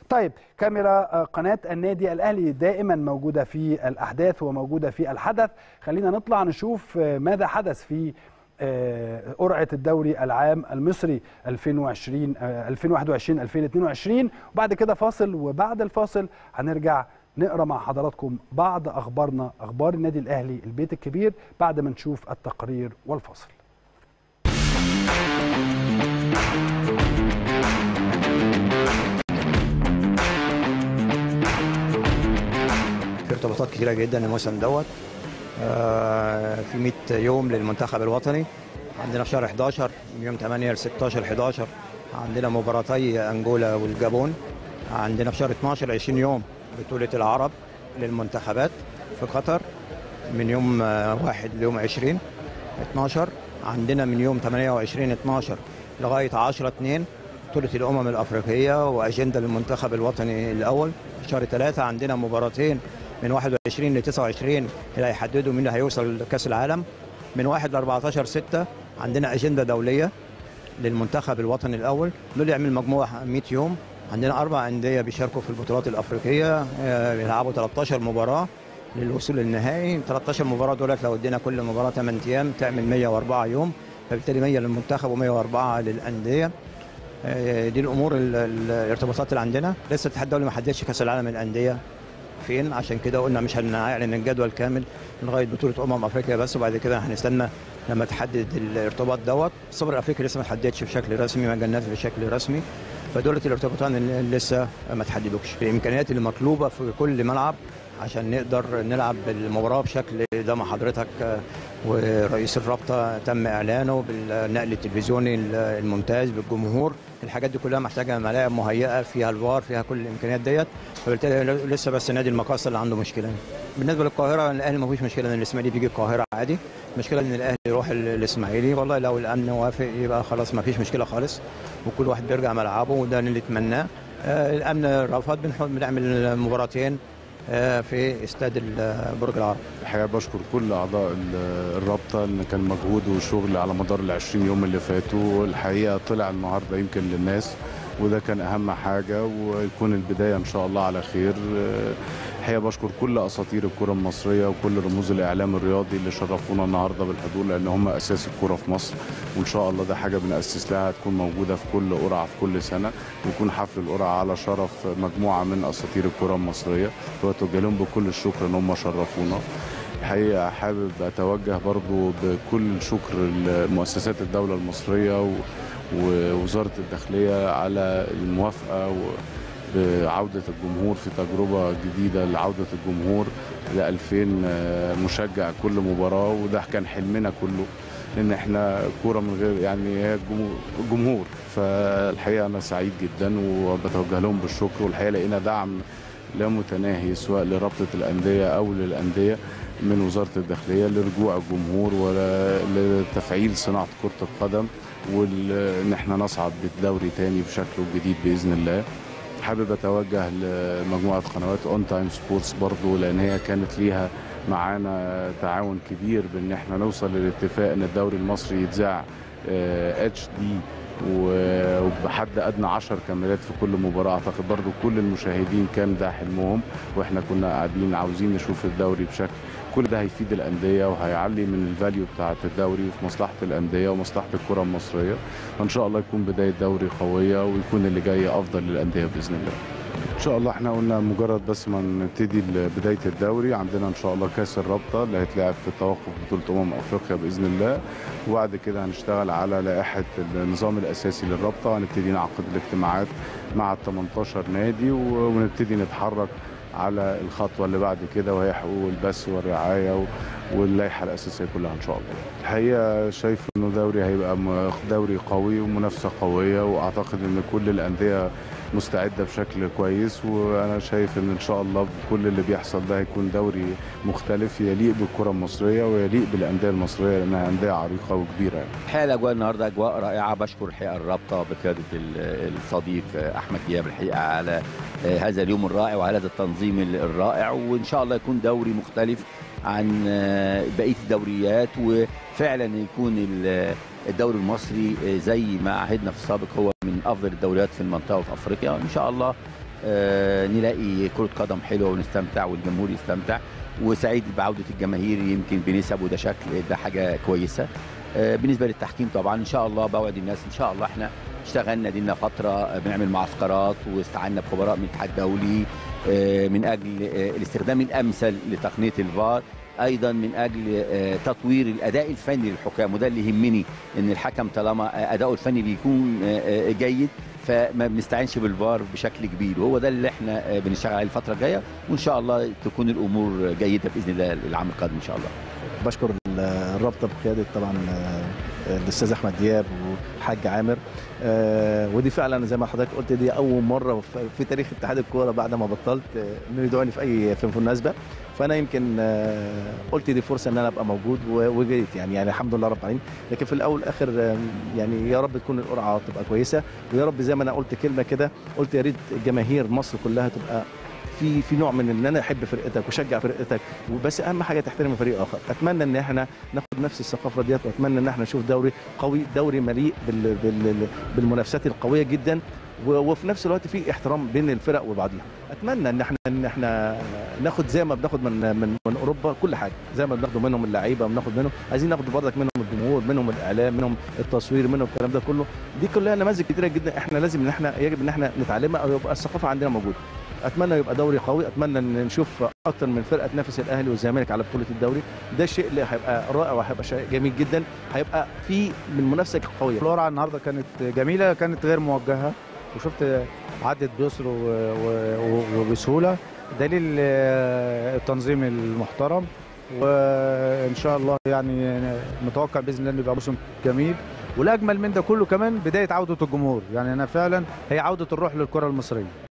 طيب كاميرا قناة النادي الأهلي دائما موجودة في الأحداث وموجودة في الحدث خلينا نطلع نشوف ماذا حدث في قرعة الدوري العام المصري 2020 2021 2022 وبعد كده فاصل وبعد الفاصل هنرجع نقرا مع حضراتكم بعض اخبارنا اخبار النادي الاهلي البيت الكبير بعد ما نشوف التقرير والفاصل في ارتباطات كتيره جدا الموسم دوت آه، في 100 يوم للمنتخب الوطني عندنا في شهر 11 من يوم 8 ل 16 11 عندنا مباراتي انجولا والجابون عندنا في شهر 12 20 يوم بطوله العرب للمنتخبات في قطر من يوم 1 ليوم 20 12 عندنا من يوم 28 12 لغايه 10 2 بطوله الامم الافريقيه واجنده للمنتخب الوطني الاول شهر 3 عندنا مباراتين من 21 ل 29 اللي هيحددوا مين اللي هيوصل لكاس العالم من 1 ل 14 6 عندنا اجنده دوليه للمنتخب الوطني الاول دول يعمل مجموعه 100 يوم عندنا اربع انديه بيشاركوا في البطولات الافريقيه بيلعبوا 13 مباراه للوصول للنهائي 13 مباراه دولت لو ادينا كل مباراه 8 ايام تعمل 104 يوم فبالتالي 100 للمنتخب و104 للانديه دي الامور الارتباطات اللي عندنا لسه الاتحاد الدولي ما حددش كاس العالم للانديه فين عشان كده قلنا مش هنعلن الجدول كامل لغايه بطوله امم افريقيا بس وبعد كده هنستنى لما تحدد الارتباط دوت السوبر الافريقي لسه ما تحددش بشكل رسمي ما جالناش بشكل رسمي فدولة الارتباطات لسه ما تحددوش الامكانيات اللي مطلوبه في كل ملعب عشان نقدر نلعب المباراه بشكل زي ما حضرتك ورئيس الرابطه تم اعلانه بالنقل التلفزيوني الممتاز بالجمهور الحاجات دي كلها محتاجه ملاعب مهيئه فيها الفار فيها كل الامكانيات ديت فبالتالي لسه بس نادي المقاصه اللي عنده مشكله بالنسبه للقاهره الاهلي ما فيش مشكله ان الاسماعيلي بيجي القاهره عادي المشكله ان الاهلي يروح الاسماعيلي والله لو الامن وافق يبقى خلاص ما فيش مشكله خالص وكل واحد بيرجع ملعبه وده اللي نتمناه الامن رفض بنعمل مباراتين في استاد برج العرب الحقيقه بشكر كل اعضاء الرابطه اللي كان مجهود وشغل على مدار ال 20 يوم اللي فاتوا والحقيقه طلع النهارده يمكن للناس وده كان اهم حاجه ويكون البدايه ان شاء الله على خير الحقيقه بشكر كل اساطير الكره المصريه وكل رموز الاعلام الرياضي اللي شرفونا النهارده بالحضور لان هم اساس الكره في مصر وان شاء الله ده حاجه بناسس لها تكون موجوده في كل قرعه في كل سنه ويكون حفل القرعه على شرف مجموعه من اساطير الكره المصريه واتوجه لهم بكل الشكر ان هم شرفونا الحقيقه حابب اتوجه برضو بكل شكر لمؤسسات الدوله المصريه و ووزاره الداخليه على الموافقه بعودة الجمهور في تجربة جديدة لعودة الجمهور ل 2000 مشجع كل مباراة وده كان حلمنا كله لأن احنا كورة من غير يعني هي الجمهور فالحقيقة أنا سعيد جدا وبتوجه لهم بالشكر والحقيقة لقينا دعم لا متناهي سواء لرابطة الأندية أو للأندية من وزارة الداخلية لرجوع الجمهور ولتفعيل صناعة كرة القدم وان احنا نصعد بالدوري تاني بشكله الجديد باذن الله حابب اتوجه لمجموعه قنوات اون تايم سبورتس برضو لان هي كانت ليها معانا تعاون كبير بان احنا نوصل للاتفاق ان الدوري المصري يتذاع اتش دي وبحد ادنى 10 كاميرات في كل مباراه اعتقد برضو كل المشاهدين كان ده حلمهم واحنا كنا قاعدين عاوزين نشوف الدوري بشكل كل ده هيفيد الانديه وهيعلي من الفاليو بتاعه الدوري وفي مصلحه الانديه ومصلحه الكره المصريه وان شاء الله يكون بدايه دوري قويه ويكون اللي جاي افضل للانديه باذن الله ان شاء الله احنا قلنا مجرد بس ما نبتدي بدايه الدوري عندنا ان شاء الله كاس الرابطه اللي هيتلعب في توقف بطوله امم افريقيا باذن الله وبعد كده هنشتغل على لائحه النظام الاساسي للرابطه وهنبتدي نعقد الاجتماعات مع ال 18 نادي ونبتدي نتحرك على الخطوه اللي بعد كده وهي حقوق البث والرعايه واللائحه الاساسيه كلها ان شاء الله. الحقيقه شايف انه دوري هيبقى دوري قوي ومنافسه قويه واعتقد ان كل الانديه مستعده بشكل كويس وانا شايف ان ان شاء الله بكل اللي بيحصل ده هيكون دوري مختلف يليق بالكره المصريه ويليق بالانديه المصريه لانها انديه عريقه وكبيره يعني. الحقيقه الاجواء النهارده اجواء رائعه بشكر الحقيقه الرابطه بقياده الصديق احمد دياب الحقيقه على هذا اليوم الرائع وعلى هذا التنظيم الرائع وان شاء الله يكون دوري مختلف عن بقيه الدوريات وفعلا يكون الدوري المصري زي ما عهدنا في السابق هو من افضل الدوريات في المنطقه وفي افريقيا ان شاء الله آه، نلاقي كره قدم حلوه ونستمتع والجمهور يستمتع وسعيد بعوده الجماهير يمكن بنسب وده شكل ده حاجه كويسه آه، بالنسبه للتحكيم طبعا ان شاء الله بوعد الناس ان شاء الله احنا اشتغلنا دينا فتره آه، بنعمل معسكرات واستعنا بخبراء من الاتحاد الدولي آه، من اجل آه، الاستخدام الامثل لتقنيه الفار ايضا من اجل آه، تطوير الاداء الفني للحكام وده اللي يهمني ان الحكم طالما آه، اداؤه الفني بيكون آه، آه، جيد فما بنستعينش بالفار بشكل كبير وهو ده اللي احنا آه، بنشتغل عليه الفتره الجايه وان شاء الله تكون الامور جيده باذن الله العام القادم ان شاء الله بشكر الرابطه بقياده طبعا الاستاذ احمد دياب والحاج عامر آه، ودي فعلا زي ما حضرتك قلت دي اول مره في- في تاريخ اتحاد الكوره بعد ما بطلت آه، انه يدعوني في اي في مناسبه فانا يمكن آه، قلت دي فرصه ان انا ابقى موجود و- وجيت يعني يعني الحمد لله رب العالمين لكن في الاول والاخر آه، يعني يا رب تكون القرعه تبقى كويسه ويا رب زي ما انا قلت كلمه كده قلت يا ريت جماهير مصر كلها تبقى في في نوع من ان انا احب فرقتك واشجع فرقتك وبس اهم حاجه تحترم فريق اخر اتمنى ان احنا ناخد نفس الثقافه ديت واتمنى ان احنا نشوف دوري قوي دوري مليء بال بال بالمنافسات القويه جدا و- وفي نفس الوقت في احترام بين الفرق وبعضها اتمنى ان احنا ان احنا ناخد زي ما بناخد من من من اوروبا كل حاجه زي ما بناخد منهم اللعيبه بناخد منهم عايزين ناخد برضك منهم الجمهور منهم الاعلام منهم التصوير منهم الكلام ده كله دي كلها نماذج كتيره جدا احنا لازم ان احنا يجب ان احنا نتعلمها او يبقى الثقافه عندنا موجوده اتمنى يبقى دوري قوي اتمنى ان نشوف اكتر من فرقه تنافس الاهلي والزمالك على بطوله الدوري ده الشيء اللي هيبقى رائع وهيبقى شيء جميل جدا هيبقى في من منافسه قويه القرعه النهارده كانت جميله كانت غير موجهه وشفت عدت بيسر و- و- وبسهوله دليل آه، التنظيم المحترم وان شاء الله يعني متوقع باذن الله انه يبقى موسم جميل والاجمل من ده كله كمان بدايه عوده الجمهور يعني انا فعلا هي عوده الروح للكره المصريه